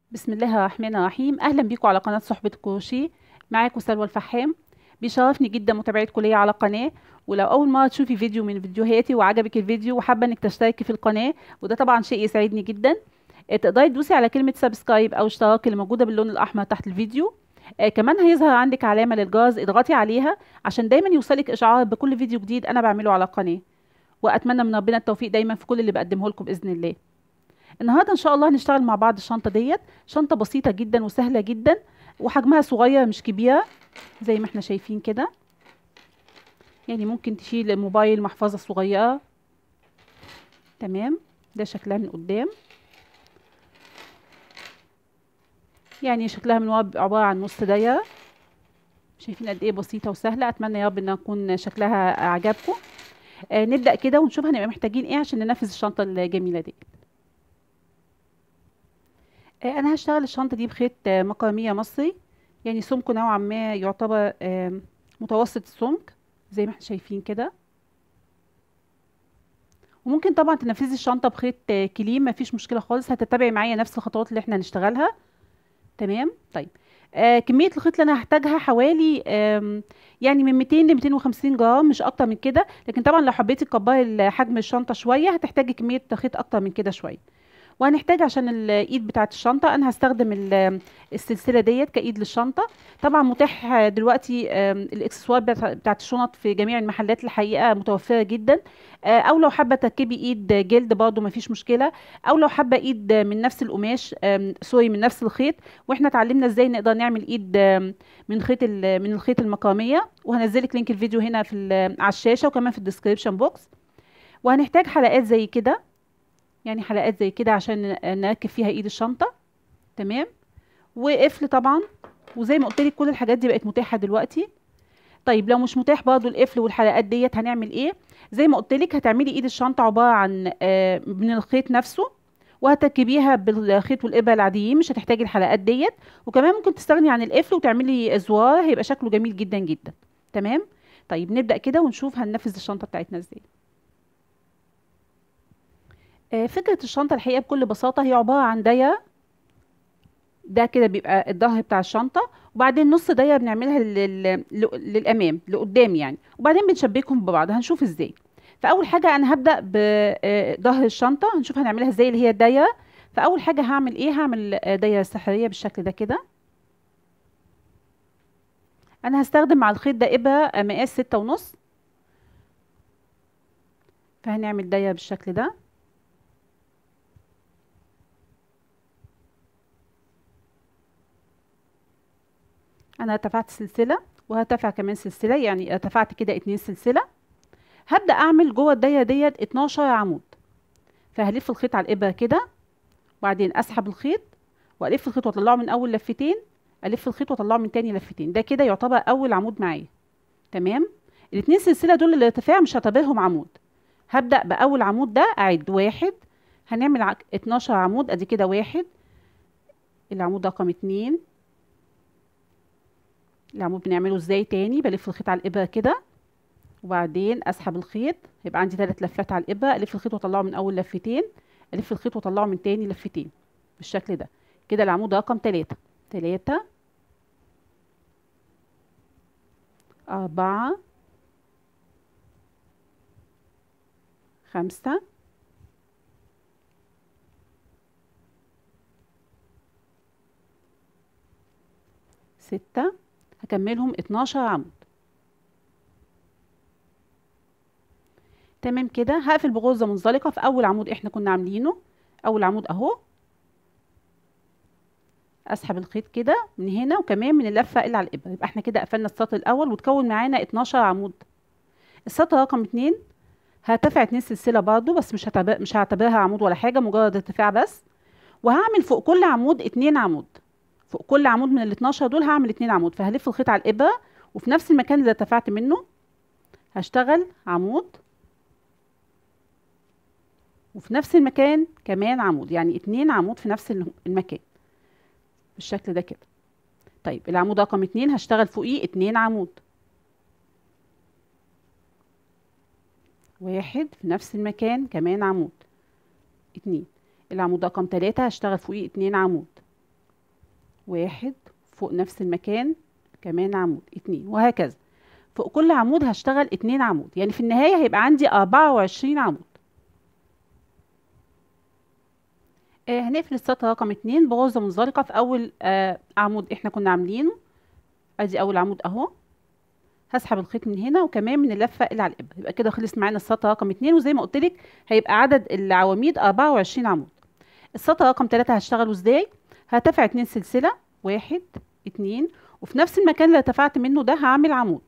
بسم الله الرحمن الرحيم اهلا بيكم على قناه صحبه الكروشيه معاكم سلوى الفحام بيشرفني جدا متابعتكم ليا على القناه ولو اول مره تشوفي فيديو من فيديوهاتي وعجبك الفيديو وحابه انك تشتركي في القناه وده طبعا شيء يسعدني جدا آه، تقدري تدوسي على كلمه سبسكرايب او اشتراك اللي موجوده باللون الاحمر تحت الفيديو آه كمان هيظهر عندك علامه للجرس اضغطي عليها عشان دايما يوصلك اشعار بكل فيديو جديد انا بعمله على القناه واتمنى من ربنا التوفيق دايما في كل اللي بقدمه لكم باذن الله النهارده ان شاء الله هنشتغل مع بعض الشنطه ديت شنطه بسيطه جدا وسهله جدا وحجمها صغير مش كبيره زي ما احنا شايفين كده يعني ممكن تشيل الموبايل محفظه صغيره تمام ده شكلها من قدام يعني شكلها من ورا عباره عن نص دايره شايفين قد ايه بسيطه وسهله اتمنى يا رب ان يكون شكلها عجبكم آه نبدا كده ونشوف هنبقى محتاجين ايه عشان ننفذ الشنطه الجميله دي آه انا هشتغل الشنطه دي بخيط آه مكرميه مصري يعني سمكه نوعا ما يعتبر آه متوسط السمك زي ما احنا شايفين كده وممكن طبعا تنفذي الشنطه بخيط كليم مفيش مشكله خالص هتتبعي معايا نفس الخطوات اللي احنا هنشتغلها تمام طيب آه كميه الخيط اللي انا هحتاجها حوالي آه يعني من 200 ل 250 جرام مش اكتر من كده لكن طبعا لو حبيتي تكبري حجم الشنطه شويه هتحتاجي كميه خيط اكتر من كده شويه وهنحتاج عشان الايد بتاعه الشنطه انا هستخدم السلسله ديت كايد للشنطه طبعا متاح دلوقتي الاكسسوار بتاعه الشنط في جميع المحلات الحقيقه متوفره جدا او لو حابه تركبي ايد جلد برضو مفيش مشكله او لو حابه ايد من نفس القماش سوري من نفس الخيط واحنا اتعلمنا ازاي نقدر نعمل ايد من خيط من الخيط المكرميه وهنزلك لينك الفيديو هنا في على الشاشه وكمان في الديسكريبشن بوكس وهنحتاج حلقات زي كده يعني حلقات زي كده عشان نركب فيها ايد الشنطه تمام وقفل طبعا وزي ما قلت لك كل الحاجات دي بقت متاحه دلوقتي طيب لو مش متاح برضو القفل والحلقات ديت هنعمل ايه زي ما قلت لك هتعملي ايد الشنطه عباره عن آه من الخيط نفسه وهتركبيها بالخيط والابره العاديين مش هتحتاجي الحلقات ديت وكمان ممكن تستغني عن القفل وتعملي زوار هيبقى شكله جميل جدا جدا تمام طيب نبدا كده ونشوف هننفذ الشنطه بتاعتنا ازاي فكرة الشنطة الحقيقة بكل بساطة هي عبارة عن دايرة ده كده بيبقى الظهر بتاع الشنطة وبعدين نص دايرة بنعملها لل... للأمام لقدام يعني وبعدين بنشبكهم ببعض هنشوف ازاي فأول حاجة أنا هبدأ بظهر الشنطة هنشوف هنعملها ازاي اللي هي الدايرة فأول حاجة هعمل ايه هعمل دايرة سحرية بالشكل ده كده أنا هستخدم مع الخيط ده إبرة مقاس ستة ونص فهنعمل دايرة بالشكل ده انا ارتفعت سلسله وهرتفع كمان سلسله يعني ارتفعت كده اتنين سلسله هبدا اعمل جوه الدايره ديت 12 عمود فهلف الخيط على الابره كده وبعدين اسحب الخيط والف الخيط واطلعه من اول لفتين الف الخيط واطلعه من تاني لفتين ده كده يعتبر اول عمود معايا تمام الاتنين سلسله دول الارتفاع مش هعتبرهم عمود هبدا باول عمود ده اعد واحد هنعمل 12 عمود ادي كده واحد العمود رقم اتنين العمود بنعمله ازاي تاني بلف الخيط على الابره كده وبعدين اسحب الخيط يبقى عندي ثلاث لفات على الابره الف الخيط واطلعه من اول لفتين الف الخيط واطلعه من تاني لفتين بالشكل ده كده العمود رقم تلاتة تلاتة أربعة خمسة ستة هكملهم 12 عمود تمام كده هقفل بغرزة منزلقة في أول عمود احنا كنا عاملينه أول عمود أهو أسحب الخيط كده من هنا وكمان من اللفة اللي على الإبرة يبقى احنا كده قفلنا السطر الأول وتكون معانا 12 عمود السطر رقم اتنين هرتفع اتنين سلسلة برضو بس مش هتبقى مش هعتبرها عمود ولا حاجة مجرد ارتفاع بس وهعمل فوق كل عمود اتنين عمود فوق كل عمود من ال 12 دول هعمل اتنين عمود فهلف الخيط على الابره وفي نفس المكان اللي ارتفعت منه هشتغل عمود وفي نفس المكان كمان عمود يعني اتنين عمود في نفس المكان بالشكل ده كده طيب العمود رقم اتنين هشتغل فوقيه اتنين عمود واحد في نفس المكان كمان عمود اتنين العمود رقم تلاتة هشتغل فوقيه اتنين عمود واحد فوق نفس المكان كمان عمود اتنين وهكذا فوق كل عمود هشتغل اتنين عمود يعني في النهاية هيبقى عندي اربعة وعشرين عمود آه هنقفل السطر رقم اتنين بغرزة منزلقة في أول آه عمود احنا كنا عاملينه ادي أول عمود اهو هسحب الخيط من هنا وكمان من اللفة اللي على الإبرة يبقى كده خلص معانا السطر رقم اتنين وزي ما قلت لك هيبقى عدد العواميد أربعة وعشرين عمود السطر رقم تلاتة هشتغله ازاي هرتفع اتنين سلسلة واحد اتنين وفي نفس المكان اللي ارتفعت منه ده هعمل عمود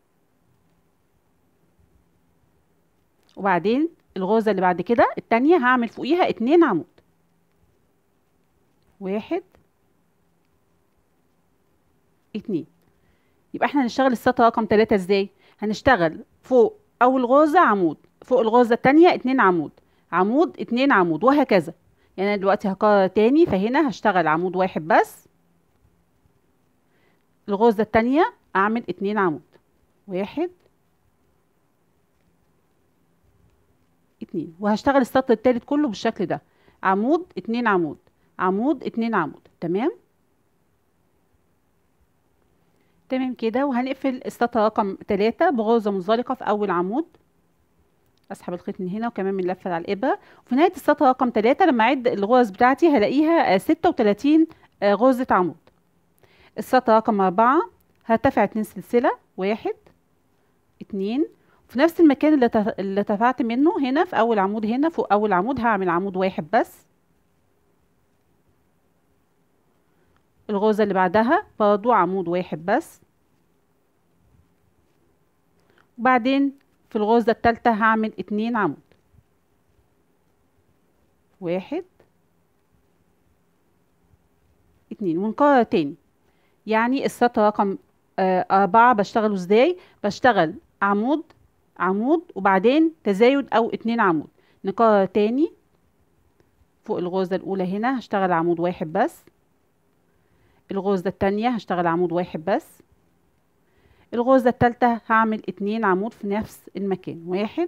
وبعدين الغرزة اللي بعد كده التانية هعمل فوقيها اتنين عمود واحد اتنين يبقى احنا هنشتغل السطر رقم تلاتة ازاي هنشتغل فوق اول غرزة عمود فوق الغرزة التانية اتنين عمود عمود اتنين عمود وهكذا يعني انا دلوقتي هكرر تاني فهنا هشتغل عمود واحد بس الغرزة التانية اعمل اتنين عمود واحد اتنين وهشتغل السطر التالت كله بالشكل ده عمود اتنين عمود عمود اتنين عمود تمام تمام كده وهنقفل السطر رقم تلاتة بغرزة منزلقة في أول عمود أسحب الخيط من هنا وكمان من لفة على الإبرة وفي نهاية السطر رقم تلاتة لما أعد الغرز بتاعتي هلاقيها ستة وتلاتين غرزة عمود السطر رقم أربعة هرتفع اتنين سلسلة واحد اتنين في نفس المكان اللي اللي ارتفعت منه هنا في أول عمود هنا فوق أول عمود هعمل عمود واحد بس الغرزة اللي بعدها برضو عمود واحد بس وبعدين في الغرزة التالتة هعمل اتنين عمود واحد اتنين ونكرر تاني يعني السطر رقم آه أربعة بشتغله ازاي بشتغل عمود عمود وبعدين تزايد أو اتنين عمود نكرر تاني فوق الغرزة الأولى هنا هشتغل عمود واحد بس الغرزة التانية هشتغل عمود واحد بس الغرزة التالتة هعمل اتنين عمود في نفس المكان واحد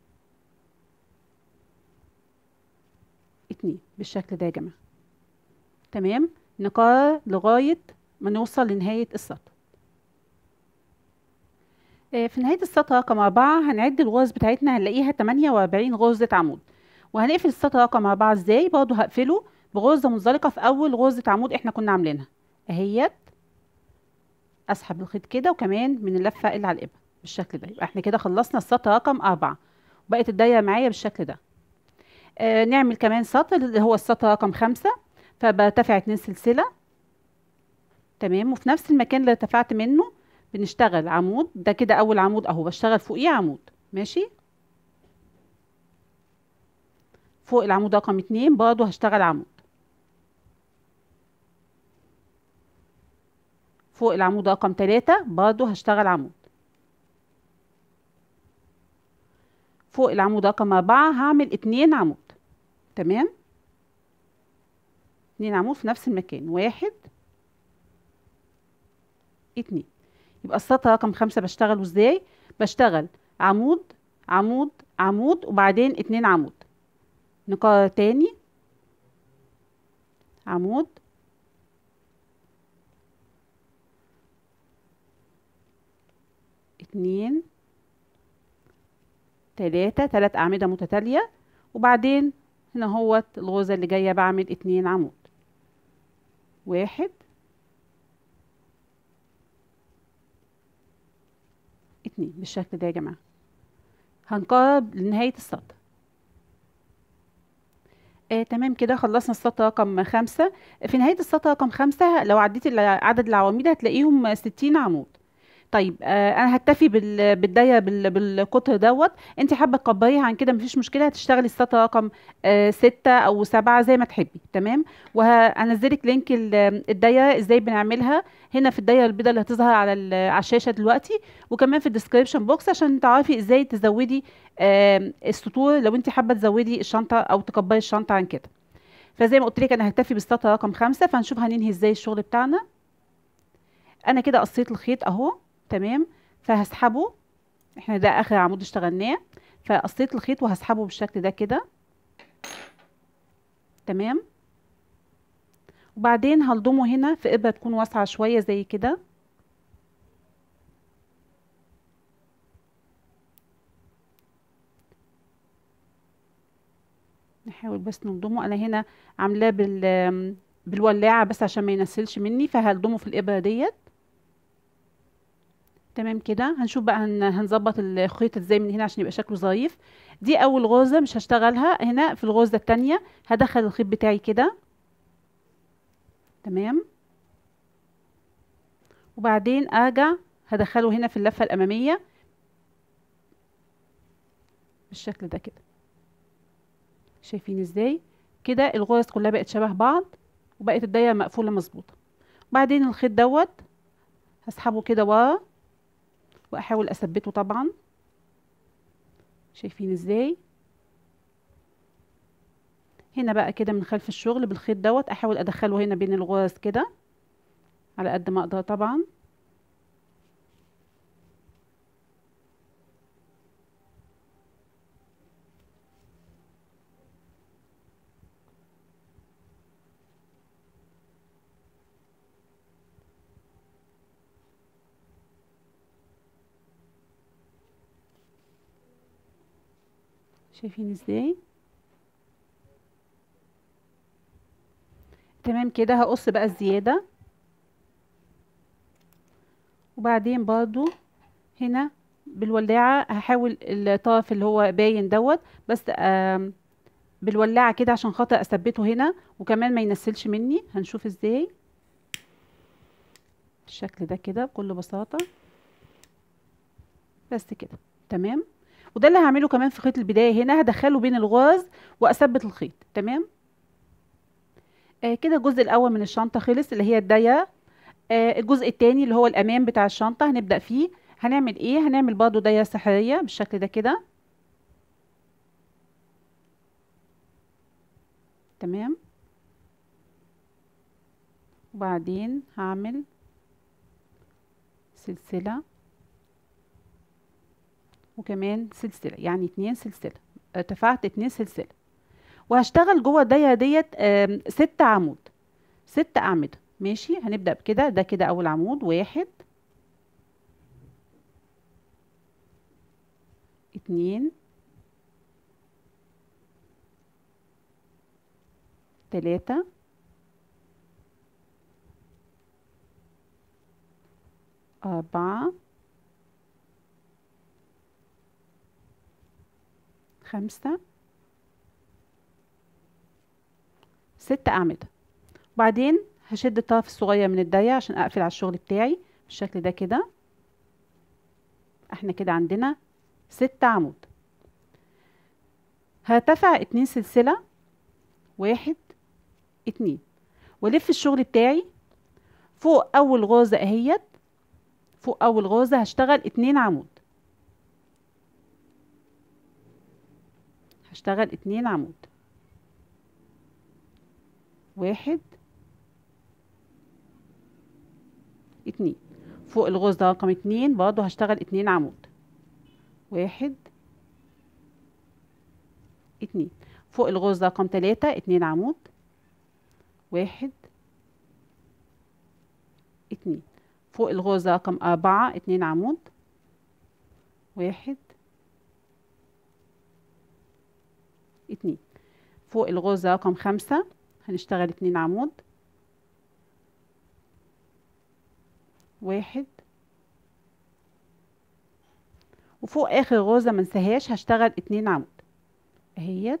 اتنين بالشكل ده يا جماعة تمام نكرر لغاية ما نوصل لنهاية السطر آه في نهاية السطر رقم أربعة هنعد الغرز بتاعتنا هنلاقيها تمانية وأربعين غرزة عمود وهنقفل السطر رقم أربعة ازاي برضه هقفله بغرزة منزلقة في أول غرزة عمود احنا كنا عاملينها اهيت اسحب الخيط كده وكمان من اللفه اللي على الابره بالشكل ده يبقى احنا كده خلصنا السطر رقم أربعة وبقت الدايره معايا بالشكل ده آه نعمل كمان سطر اللي هو السطر رقم خمسة فبرتفع اتنين سلسله تمام وفي نفس المكان اللي ارتفعت منه بنشتغل عمود ده كده اول عمود اهو بشتغل فوقيه عمود ماشي فوق العمود رقم اتنين برضه هشتغل عمود فوق العمود رقم تلاتة برضه هشتغل عمود فوق العمود رقم أربعة هعمل اتنين عمود تمام اتنين عمود في نفس المكان واحد اتنين يبقى السطر رقم خمسة بشتغله ازاي بشتغل عمود عمود عمود وبعدين اتنين عمود نكرر تاني عمود اتنين تلاتة تلات أعمدة متتالية وبعدين هنا هو الغرزة اللي جاية بعمل اتنين عمود واحد اتنين بالشكل ده يا جماعة هنقرب لنهاية السطر آه تمام كده خلصنا السطر رقم خمسة في نهاية السطر رقم خمسة لو عديت عدد العواميد هتلاقيهم ستين عمود طيب آه انا هكتفي بال- بالدايه بال- بالقطر دوت انت حابه تكبريها عن كده مفيش مشكله هتشتغلي السطر رقم آه ستة او سبعة زي ما تحبي تمام وهنزلك لينك ال- الدايه ازاي بنعملها هنا في الدايه البيضاء اللي هتظهر على ال- على الشاشه دلوقتي وكمان في الديسكريبشن بوكس عشان تعرفي ازاي تزودي آه السطور لو انت حابه تزودي الشنطه او تكبري الشنطه عن كده فزي ما قلت لك انا هكتفي بالسطر رقم خمسة فهنشوف هننهي ازاي الشغل بتاعنا انا كده قصيت الخيط اهو تمام فهسحبه احنا ده اخر عمود اشتغلناه فقصيت الخيط وهسحبه بالشكل ده كده تمام وبعدين هلضمه هنا في ابره تكون واسعه شويه زي كده نحاول بس نلضمه انا هنا عاملاه بال بالولاعه بس عشان ما ينسلش مني فهلضمه في الابره ديت تمام كده هنشوف بقى هن- هنظبط الخيط ازاي من هنا عشان يبقى شكله ظريف دي اول غرزه مش هشتغلها هنا في الغرزه التانية هدخل الخيط بتاعي كده تمام وبعدين ارجع هدخله هنا في اللفه الاماميه بالشكل ده كده شايفين ازاي كده الغرز كلها بقت شبه بعض وبقت الدايره مقفوله مظبوطه بعدين الخيط دوت هسحبه كده ورا واحاول اثبته طبعا شايفين ازاي هنا بقى كده من خلف الشغل بالخيط دوت احاول ادخله هنا بين الغرز كده على قد ما اقدر طبعا شايفين ازاي تمام كده هقص بقى الزيادة وبعدين برضو هنا بالولاعة هحاول الطرف اللي هو باين دوت بس آم، بالولاعة كده عشان خاطر اثبته هنا وكمان ما ينسلش مني هنشوف ازاي بالشكل ده كده بكل بساطة بس كده تمام وده اللي هعمله كمان في خيط البداية هنا هدخله بين الغرز واثبت الخيط تمام آه كده الجزء الاول من الشنطة خلص اللي هي الدايرة آه الجزء التاني اللي هو الامام بتاع الشنطة هنبدأ فيه هنعمل ايه هنعمل برضو دايرة سحرية بالشكل ده كده تمام وبعدين هعمل سلسلة وكمان سلسلة يعني اتنين سلسلة ارتفعت اتنين سلسلة وهشتغل جوه الدايرة ديت آم، ست عمود ست أعمدة ماشي هنبدأ بكده ده كده أول عمود واحد اتنين تلاتة أربعة خمسة ست أعمدة وبعدين هشد الطرف الصغير من الدايرة عشان أقفل على الشغل بتاعي بالشكل ده كده احنا كده عندنا ست عمود هرتفع اتنين سلسلة واحد اتنين والف الشغل بتاعي فوق اول غرزة اهيت فوق اول غرزة هشتغل اتنين عمود هشتغل اتنين عمود واحد اتنين فوق الغرزة رقم اتنين برضو هشتغل اتنين عمود واحد اتنين فوق الغرزة رقم تلاتة اتنين عمود واحد اتنين فوق الغرزة رقم أربعة اتنين عمود واحد اتنين فوق الغرزة رقم خمسة هنشتغل اتنين عمود واحد وفوق اخر غرزة منساهاش هشتغل اتنين عمود اهيت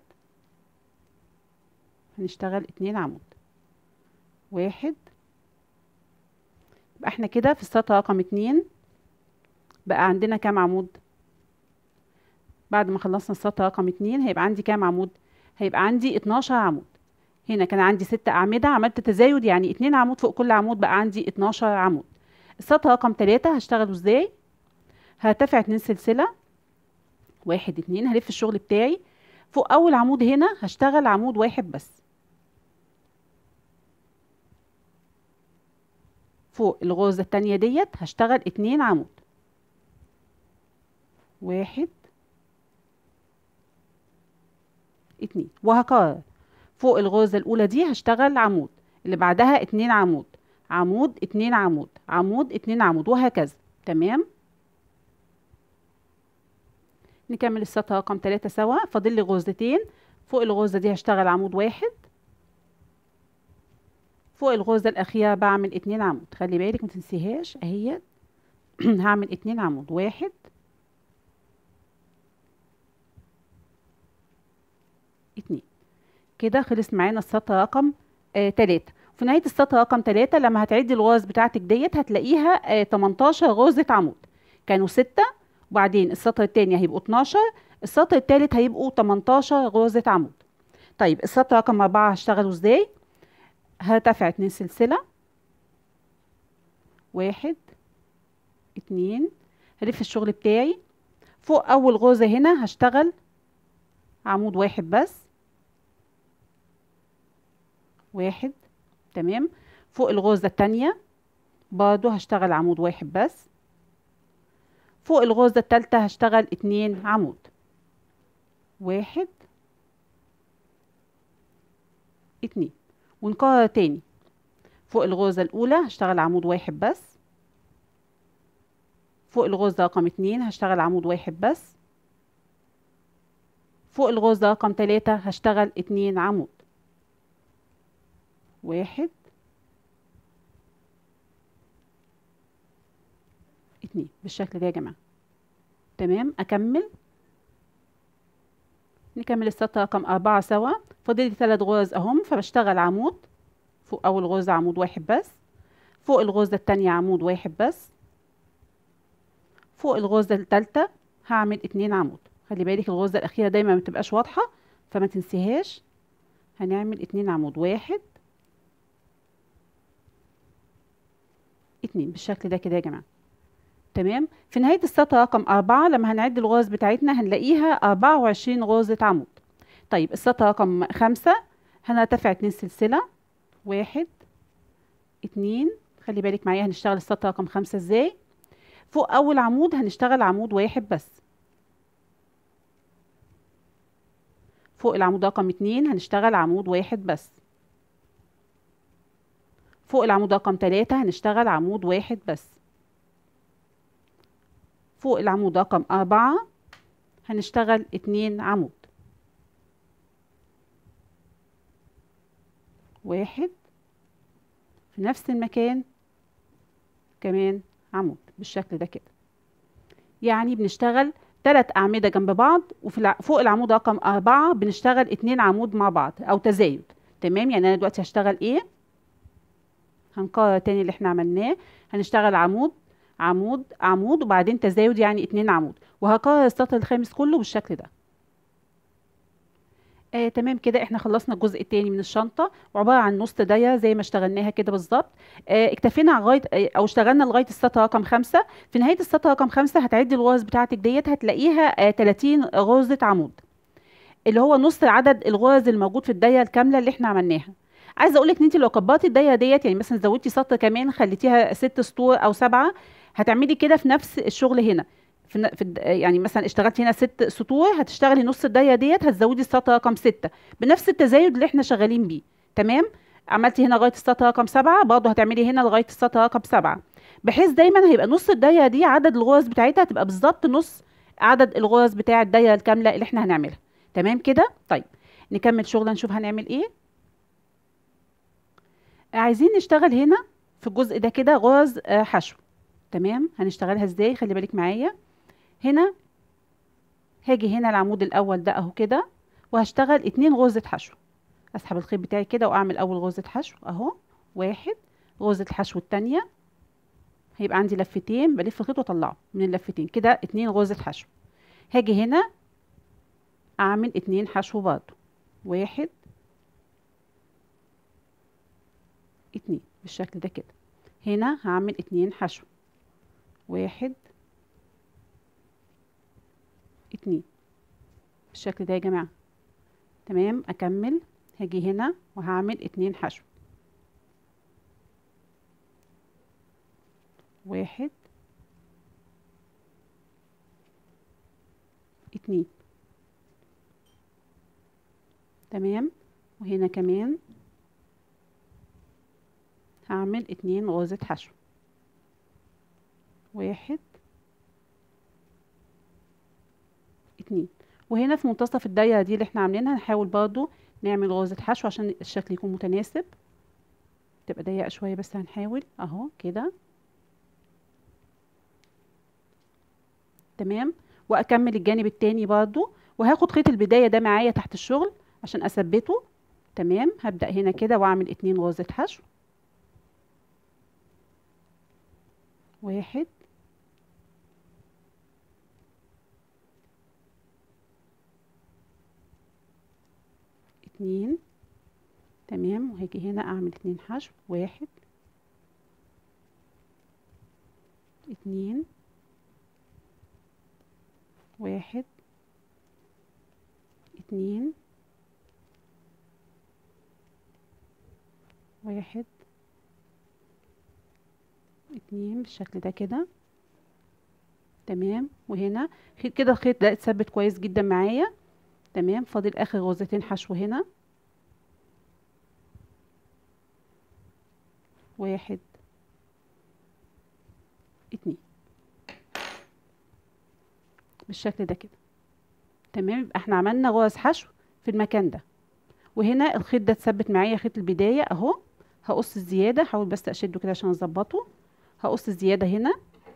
هنشتغل اتنين عمود واحد يبقى احنا كده في السطر رقم اتنين بقى عندنا كام عمود بعد ما خلصنا السطر رقم اتنين هيبقى عندي كام عمود هيبقى عندي اتناشر عمود هنا كان عندي ست أعمدة عملت تزايد يعني اتنين عمود فوق كل عمود بقى عندي اتناشر عمود السطر رقم تلاتة هشتغله ازاي هرتفع اتنين سلسلة واحد اتنين هلف الشغل بتاعي فوق أول عمود هنا هشتغل عمود واحد بس فوق الغرزة التانية ديت هشتغل اتنين عمود واحد اتنين وهكرر فوق الغرزة الأولى دي هشتغل عمود اللي بعدها اتنين عمود عمود اتنين عمود عمود اتنين عمود وهكذا تمام نكمل السطر رقم تلاتة سوا فاضل لي غرزتين فوق الغرزة دي هشتغل عمود واحد فوق الغرزة الأخيرة بعمل اتنين عمود خلي بالك متنسيهاش اهي هعمل اتنين عمود واحد اتنين كده خلص معانا السطر رقم آه تلاتة في نهاية السطر رقم تلاتة لما هتعدي الغرز بتاعتك ديت هتلاقيها آه 18 غرزة عمود كانوا ستة وبعدين السطر التاني هيبقوا 12 السطر التالت هيبقوا 18 غرزة عمود طيب السطر رقم أربعة هشتغله ازاي هرتفع اتنين سلسلة واحد اتنين هلف الشغل بتاعي فوق أول غرزة هنا هشتغل عمود واحد بس واحد تمام فوق الغرزة التانية برضو هشتغل عمود واحد بس فوق الغرزة التالتة هشتغل اتنين عمود واحد اتنين ونكرر تاني فوق الغرزة الأولى هشتغل عمود واحد بس فوق الغرزة رقم اتنين هشتغل عمود واحد بس فوق الغرزة رقم تلاتة هشتغل اتنين عمود واحد اتنين بالشكل ده يا جماعة تمام أكمل نكمل السطر رقم أربعة سوا فاضلي تلات غرز أهم فبشتغل عمود فوق أول غرزة عمود واحد بس فوق الغرزة التانية عمود واحد بس فوق الغرزة التالتة هعمل اتنين عمود خلي بالك الغرزة الأخيرة دايما ما بتبقاش واضحة فما تنسيهاش هنعمل اتنين عمود واحد اتنين بالشكل ده كده يا جماعة تمام في نهاية السطر رقم أربعة لما هنعد الغرز بتاعتنا هنلاقيها أربعة وعشرين غرزة عمود طيب السطر رقم خمسة هنرتفع اتنين سلسلة واحد اتنين خلي بالك معايا هنشتغل السطر رقم خمسة ازاي فوق أول عمود هنشتغل عمود واحد بس فوق العمود رقم اتنين هنشتغل عمود واحد بس فوق العمود رقم تلاتة هنشتغل عمود واحد بس فوق العمود رقم أربعة هنشتغل اتنين عمود واحد في نفس المكان كمان عمود بالشكل ده كده يعني بنشتغل تلات أعمدة جنب بعض وفي الع... فوق العمود رقم أربعة بنشتغل اتنين عمود مع بعض أو تزايد تمام يعني أنا دلوقتي هشتغل إيه هنكرر تاني اللي احنا عملناه هنشتغل عمود عمود عمود وبعدين تزايد يعني اتنين عمود وهكرر السطر الخامس كله بالشكل ده آه تمام كده احنا خلصنا الجزء التاني من الشنطه وعباره عن نص دايره زي ما اشتغلناها كده بالظبط آه اكتفينا على لغايه آه او اشتغلنا لغايه السطر رقم خمسة في نهايه السطر رقم خمسة هتعدي الغرز بتاعتك ديت هتلاقيها آه 30 غرزه عمود اللي هو نص عدد الغرز الموجود في الدايره الكامله اللي احنا عملناها عايزه اقول لك ان انت لو كبرتي الدايره ديت يعني مثلا زودتي سطر كمان خليتيها ست سطور او سبعه هتعملي كده في نفس الشغل هنا في, في يعني مثلا اشتغلتي هنا ست سطور هتشتغلي نص الدايره ديت هتزودي السطر رقم ستة بنفس التزايد اللي احنا شغالين بيه تمام عملتي هنا لغايه السطر رقم سبعة برضه هتعملي هنا لغايه السطر رقم سبعة بحيث دايما هيبقى نص الدايره دي عدد الغرز بتاعتها هتبقى بالظبط نص عدد الغرز بتاع الدايره الكامله اللي احنا هنعملها تمام كده طيب نكمل شغل نشوف هنعمل ايه عايزين نشتغل هنا في الجزء ده كده غرز حشو تمام هنشتغلها ازاي خلي بالك معايا هنا هاجي هنا العمود الاول ده اهو كده وهشتغل اتنين غرزة حشو اسحب الخيط بتاعي كده واعمل اول غرزة حشو اهو واحد غرزة الحشو التانية هيبقى عندي لفتين بلف الخيط واطلعه من اللفتين كده اتنين غرزة حشو هاجي هنا اعمل اتنين حشو برضو واحد اتنين بالشكل ده كده هنا هعمل اتنين حشو واحد اتنين بالشكل ده يا جماعة تمام اكمل هاجي هنا وهعمل اتنين حشو واحد اتنين تمام وهنا كمان واعمل اتنين غرزة حشو واحد اتنين وهنا في منتصف الدايرة دي اللي احنا عاملينها نحاول برضو نعمل غرزة حشو عشان الشكل يكون متناسب تبقى ضيقة شوية بس هنحاول اهو كده تمام واكمل الجانب التاني برضو وهاخد خيط البداية ده معايا تحت الشغل عشان اثبته تمام هبدأ هنا كده واعمل اتنين غرزة حشو واحد اتنين تمام وهاجي هنا اعمل اتنين حشو واحد اتنين واحد اتنين واحد اتنين بالشكل ده كده تمام وهنا كده الخيط ده اتثبت كويس جدا معايا تمام فاضل اخر غرزتين حشو هنا واحد اتنين بالشكل ده كده تمام يبقى احنا عملنا غرز حشو في المكان ده وهنا الخيط ده اتثبت معايا خيط البدايه اهو هقص الزياده حاول بس اشده كده عشان اظبطه هقص الزياده هنا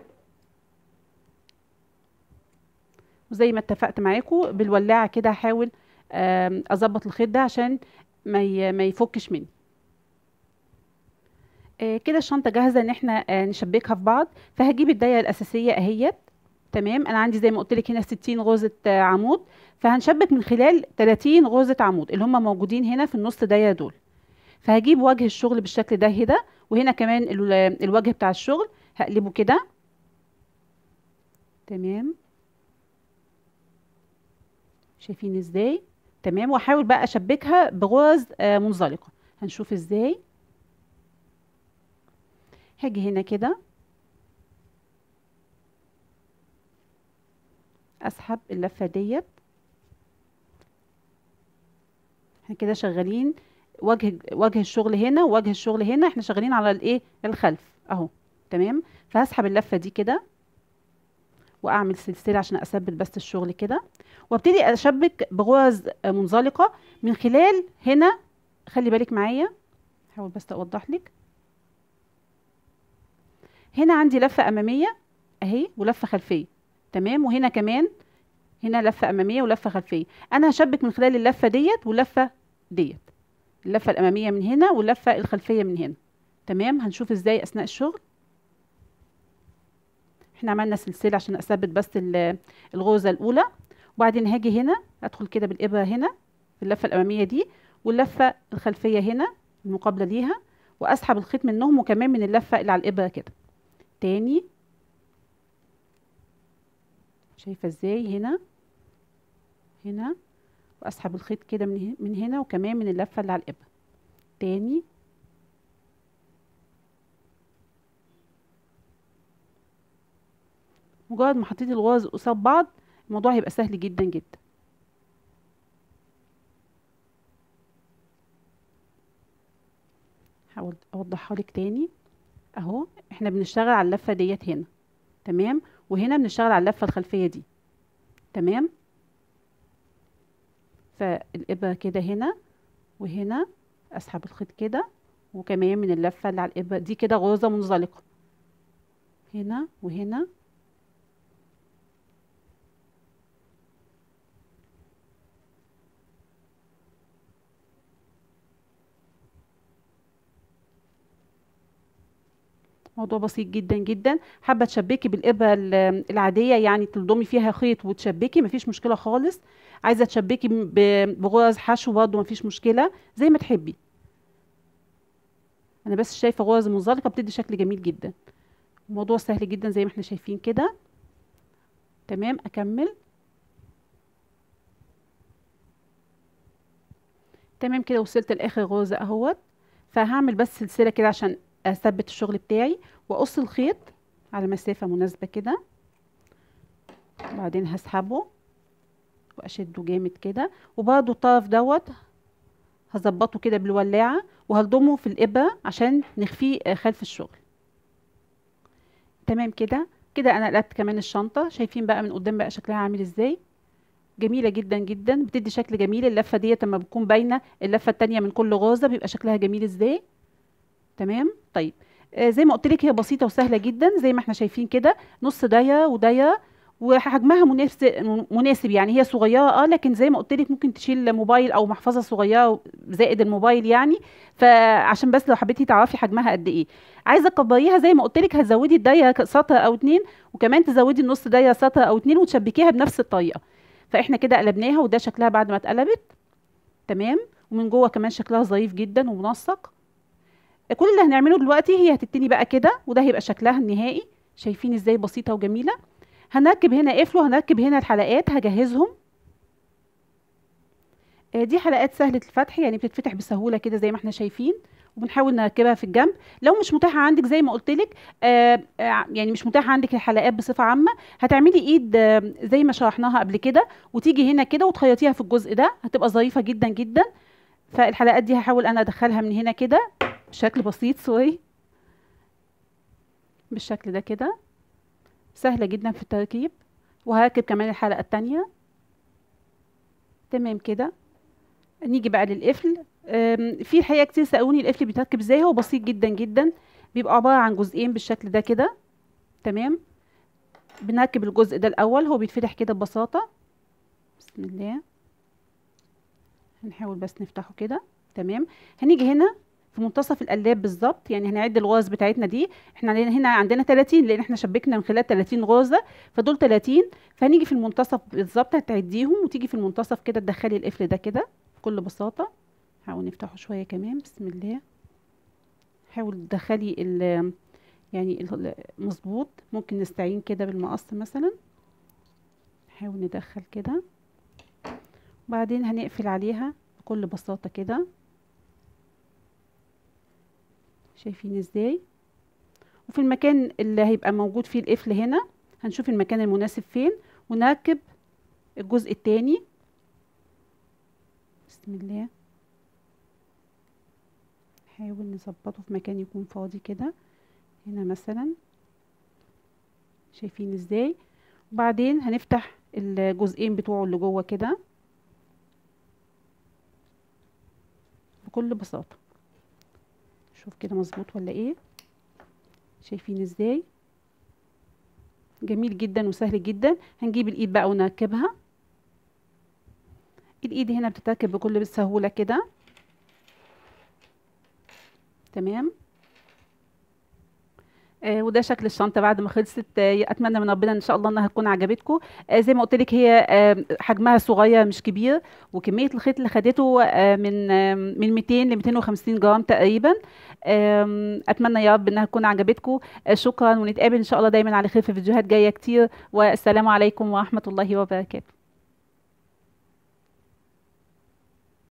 وزي ما اتفقت معاكم بالولاعه كده هحاول اظبط الخيط ده عشان ما ما يفكش مني آه كده الشنطه جاهزه ان احنا آه نشبكها في بعض فهجيب الدايه الاساسيه اهيت تمام انا عندي زي ما قلت لك هنا 60 غرزه آه عمود فهنشبك من خلال 30 غرزه عمود اللي هم موجودين هنا في النص دايه دول فهجيب وجه الشغل بالشكل ده كده وهنا كمان الوجه بتاع الشغل هقلبه كده تمام شايفين ازاي تمام واحاول بقى اشبكها بغرز آه منزلقه هنشوف ازاي هاجي هنا كده اسحب اللفه ديت احنا كده شغالين وجه وجه الشغل هنا ووجه الشغل هنا احنا شغالين على الايه الخلف اهو تمام فهسحب اللفه دي كده واعمل سلسله عشان اثبت بس الشغل كده وابتدي اشبك بغرز منزلقه من خلال هنا خلي بالك معايا هحاول بس اوضح لك هنا عندي لفه اماميه اهي ولفه خلفيه تمام وهنا كمان هنا لفه اماميه ولفه خلفيه انا هشبك من خلال اللفه ديت واللفه ديت اللفه الاماميه من هنا واللفه الخلفيه من هنا تمام هنشوف ازاي اثناء الشغل احنا عملنا سلسله عشان اثبت بس الغرزه الاولى وبعدين هاجي هنا ادخل كده بالابره هنا في اللفه الاماميه دي واللفه الخلفيه هنا المقابله ليها واسحب الخيط منهم وكمان من اللفه اللي على الابره كده تاني شايفه ازاي هنا هنا واسحب الخيط كده من من هنا وكمان من اللفه اللي على الابره تاني مجرد ما حطيت الغرز قصاد بعض الموضوع هيبقى سهل جدا جدا هحاول اوضحها لك تاني اهو احنا بنشتغل على اللفه ديت هنا تمام وهنا بنشتغل على اللفه الخلفيه دي تمام فالابره كده هنا وهنا اسحب الخيط كده وكمان من اللفه اللي على الابره دي كده غرزه منزلقه هنا وهنا موضوع بسيط جدا جدا حابه تشبكي بالابره العاديه يعني تلضمي فيها خيط وتشبكي مفيش مشكله خالص عايزه تشبكي بغرز حشو برضه مفيش مشكله زي ما تحبي انا بس شايفه غرز منزلقه بتدي شكل جميل جدا الموضوع سهل جدا زي ما احنا شايفين كده تمام اكمل تمام كده وصلت لاخر غرزه اهوت فهعمل بس سلسله كده عشان اثبت الشغل بتاعي واقص الخيط على مسافه مناسبه كده وبعدين هسحبه واشده جامد كده وبرده الطرف دوت هظبطه كده بالولاعة وهلضمه في الإبرة عشان نخفيه آه، خلف الشغل تمام كده كده انا قلبت كمان الشنطة شايفين بقى من قدام بقى شكلها عامل ازاي جميلة جدا جدا بتدي شكل جميل اللفة ديت لما بتكون باينة اللفة التانية من كل غازة بيبقى شكلها جميل ازاي تمام طيب آه زي ما قلت لك هي بسيطة وسهلة جدا زي ما احنا شايفين كده نص دايرة ودايرة وحجمها مناسب مناسب يعني هي صغيره اه لكن زي ما قلت لك ممكن تشيل موبايل او محفظه صغيره زائد الموبايل يعني فعشان بس لو حبيتي تعرفي حجمها قد ايه عايزه تكبريها زي ما قلت لك هتزودي الدايره سطر او اتنين وكمان تزودي النص دايره سطر او اتنين وتشبكيها بنفس الطريقه فاحنا كده قلبناها وده شكلها بعد ما اتقلبت تمام ومن جوه كمان شكلها ظريف جدا ومنسق كل اللي هنعمله دلوقتي هي هتتني بقى كده وده هيبقى شكلها النهائي شايفين ازاي بسيطه وجميله هنركب هنا قفل وهنركب هنا الحلقات هجهزهم آه، دي حلقات سهلة الفتح يعني بتتفتح بسهولة كده زي ما احنا شايفين وبنحاول نركبها في الجنب لو مش متاحة عندك زي ما قلت لك آه يعني مش متاحة عندك الحلقات بصفة عامة هتعملي ايد آه زي ما شرحناها قبل كده وتيجي هنا كده وتخيطيها في الجزء ده هتبقى ظريفة جدا جدا فالحلقات دي هحاول انا ادخلها من هنا كده بشكل بسيط سوري بالشكل ده كده سهلة جدا في التركيب وهركب كمان الحلقة التانية تمام كده نيجي بقى للقفل في الحقيقة كتير سألوني القفل بيتركب ازاي هو بسيط جدا جدا بيبقى عبارة عن جزئين بالشكل ده كده تمام بنركب الجزء ده الأول هو بيتفتح كده ببساطة بسم الله هنحاول بس نفتحه كده تمام هنيجي هنا في منتصف القلاب بالظبط يعني هنعد الغرز بتاعتنا دي احنا هنا عندنا 30 لان احنا شبكنا من خلال 30 غرزه فدول 30 فهنيجي في المنتصف بالظبط هتعديهم وتيجي في المنتصف كده تدخلي القفل ده كده بكل بساطه حاول نفتحه شويه كمان بسم الله حاول تدخلي ال يعني مظبوط ممكن نستعين كده بالمقص مثلا نحاول ندخل كده وبعدين هنقفل عليها بكل بساطه كده شايفين ازاي وفي المكان اللي هيبقى موجود فيه القفل هنا هنشوف المكان المناسب فين ونركب الجزء التاني بسم الله نحاول نظبطه في مكان يكون فاضي كده هنا مثلا شايفين ازاي وبعدين هنفتح الجزئين بتوعه اللي جوه كده بكل بساطه شوف كده مظبوط ولا ايه شايفين ازاي جميل جدا وسهل جدا هنجيب الايد بقى ونركبها الايد هنا بتتركب بكل سهوله كده تمام آه وده شكل الشنطه بعد ما خلصت آه اتمنى من ربنا ان شاء الله انها تكون عجبتكم آه زي ما قلت لك هي آه حجمها صغير مش كبير وكميه الخيط اللي خدته آه من آه من 200 ل 250 جرام تقريبا آه اتمنى يا رب انها تكون عجبتكم آه شكرا ونتقابل ان شاء الله دايما على خير في فيديوهات جايه كتير والسلام عليكم ورحمه الله وبركاته